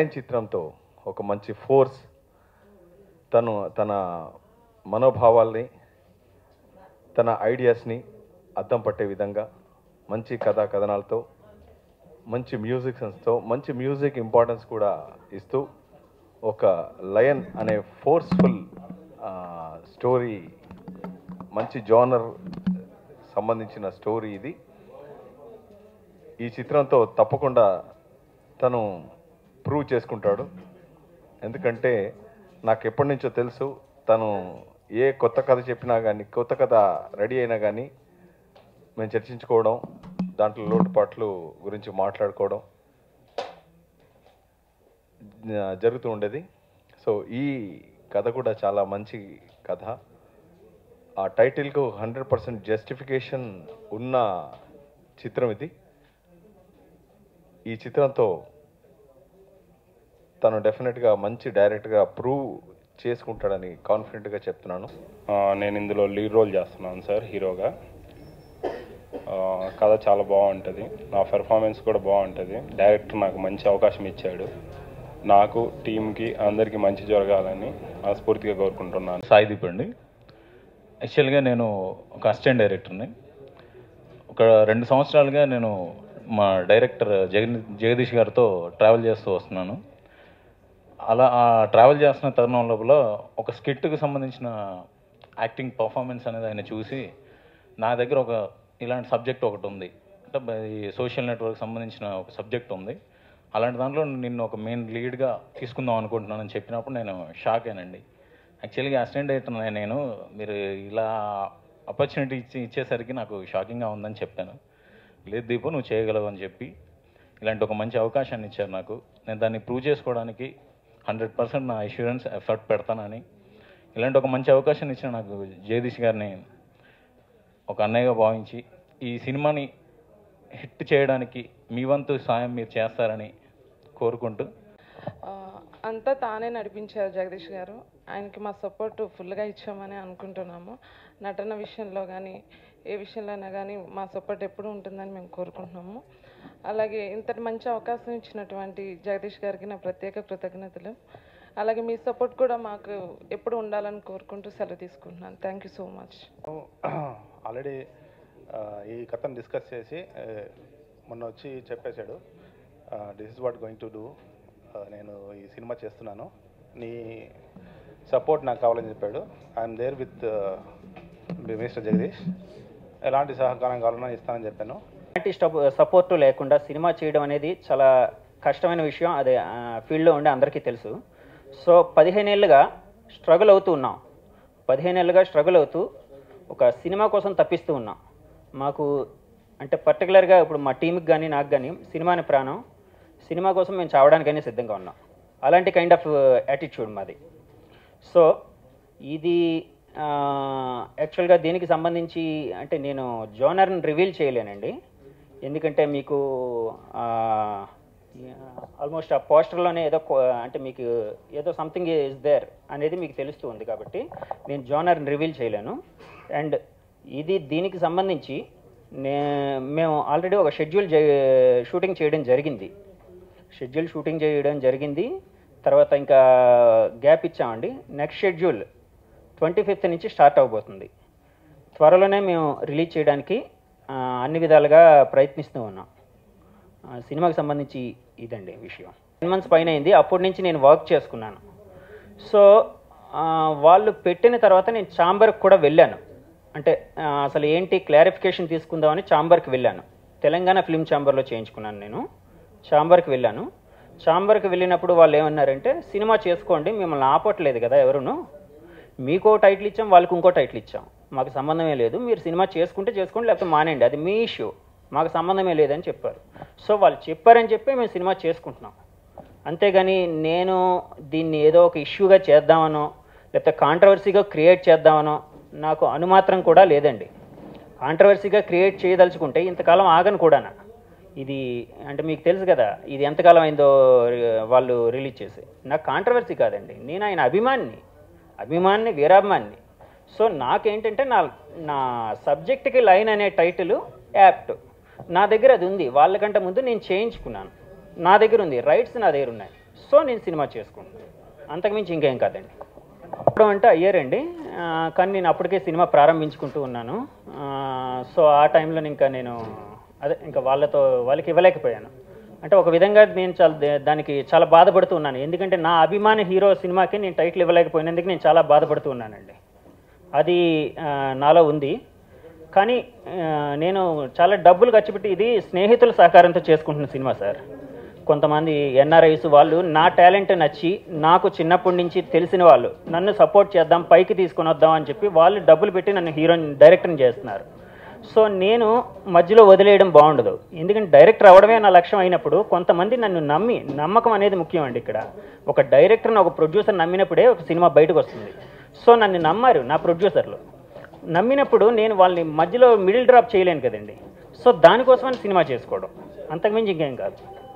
lion చిత్రంతో ఒక మంచి ఫోర్స్ తను తన మనోభావాల్ని తన ఐడియాస్ని అద్దం పట్టే విధంగా మంచి కథా కథనాలతో మంచి మ్యూజిక్ సెన్స్తో మంచి మ్యూజిక్ ఇంపార్టెన్స్ కూడా ఇస్తూ ఒక లయన్ అనే ఫోర్స్ఫుల్ స్టోరీ మంచి జానర్ సంబంధించిన స్టోరీ ఇది ఈ చిత్రంతో తప్పకుండా తను ప్రూవ్ చేసుకుంటాడు ఎందుకంటే నాకు ఎప్పటి నుంచో తెలుసు తను ఏ కొత్త కథ చెప్పినా కానీ కొత్త కథ రెడీ అయినా కానీ మేము చర్చించుకోవడం దాంట్లో లోటుపాట్లు గురించి మాట్లాడుకోవడం జ- జరుగుతూ ఉండేది సో ఈ కథ కూడా చాలా మంచి కథ ఆ టైటిల్కు హండ్రెడ్ పర్సెంట్ జస్టిఫికేషన్ ఉన్న చిత్రం ఇది ఈ చిత్రంతో తను డెఫినెట్గా మంచి డైరెక్ట్గా ప్రూవ్ చేసుకుంటాడని కాన్ఫిడెంట్గా చెప్తున్నాను ఆ, నేను ఇందులో లీడ్ రోల్ చేస్తున్నాను సార్ హీరోగా ఆ, కథ చాలా బాగుంటుంది నా పెర్ఫార్మెన్స్ కూడా బాగుంటుంది డైరెక్టర్ నాకు మంచి అవకాశం ఇచ్చాడు నాకు టీంకి అందరికీ మంచి జరగాలని మనస్ఫూర్తిగా కోరుకుంటున్నాను సాయిదీప్ అండి యాక్చువల్గా నేను ఒక అసిస్టెంట్ డైరెక్టర్ని ఒక రెండు సంవత్సరాలుగా నేను మా డైరెక్టర్ జగన్ జగదీష్ గారితో ట్రావెల్ చేస్తూ వస్తున్నాను అలా ఆ ట్రావెల్ చేస్తున్న తరుణం లోపల ఒక స్కిట్కి సంబంధించిన యాక్టింగ్ పర్ఫార్మెన్స్ అనేది ఆయన చూసి నా దగ్గర ఒక ఇలాంటి సబ్జెక్ట్ ఒకటి ఉంది అంటే ఈ సోషల్ నెట్వర్క్ సంబంధించిన ఒక సబ్జెక్ట్ ఉంది అలాంటి దాంట్లో నిన్ను ఒక మెయిన్ లీడ్గా తీసుకుందాం అనుకుంటున్నానని చెప్పినప్పుడు నేను షాక్ అయినండి యాక్చువల్గా అసిస్టెంట్ డైరెక్టర్ నేను మీరు ఇలా ఆపర్చునిటీ ఇచ్చి ఇచ్చేసరికి నాకు షాకింగ్గా ఉందని చెప్పాను లేదు దీపు నువ్వు చేయగలవు అని చెప్పి ఇలాంటి ఒక మంచి అవకాశాన్ని ఇచ్చారు నాకు నేను దాన్ని ప్రూవ్ చేసుకోవడానికి హండ్రెడ్ పర్సెంట్ నా ఇన్సూరెన్స్ ఎఫర్ట్ పెడతానని ఇలాంటి ఒక మంచి అవకాశాన్ని ఇచ్చిన నాకు జగదీష్ గారిని ఒక అన్నయ్యగా భావించి ఈ సినిమాని హిట్ చేయడానికి మీ వంతు సాయం మీరు చేస్తారని కోరుకుంటూ ఆ, అంతా తానే నడిపించారు జగదీష్ గారు ఆయనకి మా సపోర్ట్ ఫుల్గా ఇచ్చామని అనుకుంటున్నాము నటన విషయంలో కానీ ఏ విషయంలోనైనా కానీ మా సపోర్ట్ ఎప్పుడూ ఉంటుందని మేము కోరుకుంటున్నాము అలాగే ఇంతటి మంచి అవకాశం ఇచ్చినటువంటి జగదీష్ గారికి నా ప్రత్యేక కృతజ్ఞతలు అలాగే మీ సపోర్ట్ కూడా మాకు ఎప్పుడు ఉండాలని కోరుకుంటూ సెలవు తీసుకుంటున్నాను thank you so much already ఈ కథను డిస్కస్ చేసి ఆ, మొన్న వచ్చి చెప్పేశాడు this is what going to do నేను ఈ సినిమా చేస్తున్నాను నీ సపోర్ట్ నాకు కావాలని చెప్పాడు I'm there with mister Jagadish ఎలాంటి సహకారం కావాలన్నా ఇస్తానని చెప్పాను ఎలాంటి సపోర్టు లేకుండా సినిమా చేయడం అనేది చాలా కష్టమైన విషయం అదే ఫీల్డ్లో ఉండే అందరికీ తెలుసు సో పదిహేను ఏళ్ళుగా స్ట్రగుల్ అవుతూ ఉన్నాం పదిహేను ఏళ్ళుగా స్ట్రగుల్ అవుతూ ఒక సినిమా కోసం తప్పిస్తూ ఉన్నాం మాకు అంటే పర్టికులర్గా ఇప్పుడు మా టీంకి కానీ నాకు కానీ సినిమాని ప్రాణం సినిమా కోసం మేము చావడానికైనా సిద్ధంగా ఉన్నాం అలాంటి కైండ్ ఆఫ్ యాటిట్యూడ్ మాది సో ఇది యాక్చువల్గా దీనికి సంబంధించి అంటే నేను జోనర్ని రివీల్ చేయలేనండి ఎందుకంటే మీకు ఆల్మోస్ట్ ఆ పోస్టర్లోనే ఏదో కొ- అంటే మీకు ఏదో సంథింగ్ ఇస్ దేర్ అనేది మీకు తెలుస్తూ ఉంది కాబట్టి నేను జోనర్ని రివీల్ చేయలేను అండ్ ఇది దీనికి సంబంధించి నే మేము ఆల్రెడీ ఒక షెడ్యూల్ షూటింగ్ చేయడం జరిగింది షెడ్యూల్ షూటింగ్ చేయడం జరిగింది తర్వాత ఇంకా గ్యాప్ ఇచ్చామండి నెక్స్ట్ షెడ్యూల్ ట్వంటీ ఫిఫ్త్ నుంచి స్టార్ట్ అవబోతుంది త్వరలోనే మేము రిలీజ్ చేయడానికి ఆ, అన్ని విధాలుగా ప్రయత్నిస్తూ ఉన్నాం ఆ, సినిమాకి సంబంధించి ఇదండి విషయం టెన్ మంత్స్ పైన అయింది అప్పటి నుంచి నేను వర్క్ చేసుకున్నాను సో ఆ, వాళ్ళు పెట్టిన తర్వాత నేను చాంబర్కి కూడా వెళ్ళాను అంటే ఆ, అసలు ఏంటి క్లారిఫికేషన్ తీసుకుందామని చాంబర్కి వెళ్ళాను తెలంగాణ ఫిల్మ్ ఛాంబర్లో చేయించుకున్నాను నేను ఛాంబర్కి వెళ్ళాను ఛాంబర్కి వెళ్ళినప్పుడు వాళ్ళు ఏమన్నారంటే సినిమా చేసుకోండి మిమ్మల్ని ఆపట్లేదు కదా ఎవరును మీకో టైటిల్ ఇచ్చాం వాళ్ళకి ఇంకో టైటిల్ ఇచ్చాం మాకు సంబంధమే లేదు మీరు సినిమా చేసుకుంటే చేసుకోండి లేకపోతే మానేయండి అది మీ ఇష్యూ మాకు సంబంధమే లేదని చెప్పారు సో వాళ్ళు చెప్పారని చెప్పి మేము సినిమా చేసుకుంటున్నాం అంతేగాని నేను దీన్ని ఏదో ఒక ఇష్యూగా చేద్దామనో లేకపోతే కాంట్రవర్సీగా క్రియేట్ చేద్దామనో నాకు అనుమాత్రం కూడా లేదండి కాంట్రవర్సీగా క్రియేట్ చేయదలుచుకుంటే ఇంతకాలం ఆగను కూడా ఇది అంటే మీకు తెలుసు కదా ఇది ఎంతకాలం అయిందో రి- వాళ్ళు రిలీజ్ చేసి నాకు కాంట్రవర్సీ కాదండి నేను ఆయన అభిమానిని అభిమానిని వీరాభిమానిని సో నాకేంటంటే నా నా సబ్జెక్ట్కి లైన్ అనే టైటిల్ యాప్ట్ నా దగ్గర అది ఉంది వాళ్ళకంటే ముందు నేను చేయించుకున్నాను నా దగ్గర ఉంది రైట్స్ నా దగ్గర ఉన్నాయి సో నేను సినిమా చేసుకుంటున్నాను అంతకుమించి ఇంకేం కాదండి అప్పుడు అంటే అయ్యారండి ఆ, కానీ నేను అప్పటికే సినిమా ప్రారంభించుకుంటూ ఉన్నాను ఆ, సో ఆ టైంలో ఇంకా నేను అదే ఇంకా వాళ్ళతో వాళ్ళకి ఇవ్వలేకపోయాను అంటే ఒక విధంగా నేను చాలా దే- దానికి చాలా బాధపడుతూ ఉన్నాను ఎందుకంటే నా అభిమాన హీరో సినిమాకి నేను టైటిల్ ఇవ్వలేకపోయినందుకు నేను చాలా బాధపడుతూ ఉన్నానండి అది ఆ, నాలో ఉంది కానీ ఆ, నేను చాలా డబ్బులు ఖర్చు పెట్టి ఇది స్నేహితుల సహకారంతో చేసుకుంటున్న సినిమా సార్ కొంతమంది ఎన్ఆర్ఐస్ వాళ్ళు నా టాలెంట్ నచ్చి నాకు చిన్నప్పటి నుంచి తెలిసిన వాళ్ళు నన్ను సపోర్ట్ చేద్దాం పైకి తీసుకొని వద్దాం అని చెప్పి వాళ్ళు డబ్బులు పెట్టి నన్ను హీరోని డైరెక్టర్ని చేస్తున్నారు సో నేను మధ్యలో వదిలేయడం బాగుండదు ఎందుకంటే డైరెక్టర్ అవడమే నా లక్ష్యం అయినప్పుడు కొంతమంది నన్ను నమ్మి నమ్మకం అనేది ముఖ్యం అండి ఇక్కడ ఒక డైరెక్టర్ని ఒక ప్రొడ్యూసర్ నమ్మినప్పుడే ఒక సినిమా బయటకు వస్తుంది సో నన్ను నమ్మారు నా ప్రొడ్యూసర్లు నమ్మినప్పుడు నేను వాళ్ళని మధ్యలో మిడిల్ డ్రాప్ చేయలేను కదండి సో దానికోసమని సినిమా చేసుకోవడం అంతకుమించి ఇంకేం కాదు